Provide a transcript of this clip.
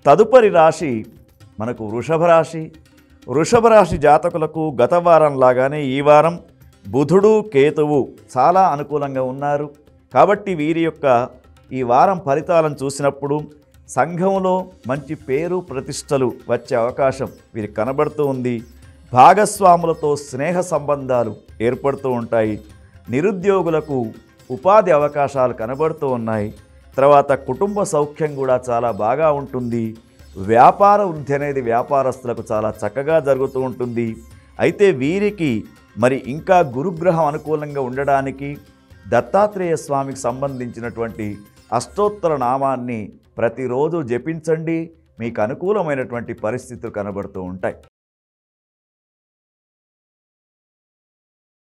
తదుపరి రాశి మనకు వృషభ రాశి వృషభ రాశి జాతకులకు గత వారం లాగానే ఈ వారం బుధుడు కేతువు చాలా అనుకూలంగా ఉన్నారు కాబట్టి వీరి యొక్క ఈ వారం ఫలితాలను చూసినప్పుడు సంఘంలో మంచి పేరు ప్రతిష్టలు వచ్చే అవకాశం వీరికి కనబడుతూ ఉంది భాగస్వాములతో స్నేహ సంబంధాలు ఏర్పడుతూ ఉంటాయి నిరుద్యోగులకు ఉపాధి అవకాశాలు కనబడుతూ ఉన్నాయి తర్వాత కుటుంబ సౌఖ్యం కూడా చాలా బాగా ఉంటుంది వ్యాపార వృద్ధి అనేది వ్యాపారస్తులకు చాలా చక్కగా జరుగుతూ ఉంటుంది అయితే వీరికి మరి ఇంకా గురుగ్రహం అనుకూలంగా ఉండడానికి దత్తాత్రేయ స్వామికి సంబంధించినటువంటి అష్టోత్తర నామాన్ని ప్రతిరోజు జపించండి మీకు అనుకూలమైనటువంటి పరిస్థితులు కనబడుతూ ఉంటాయి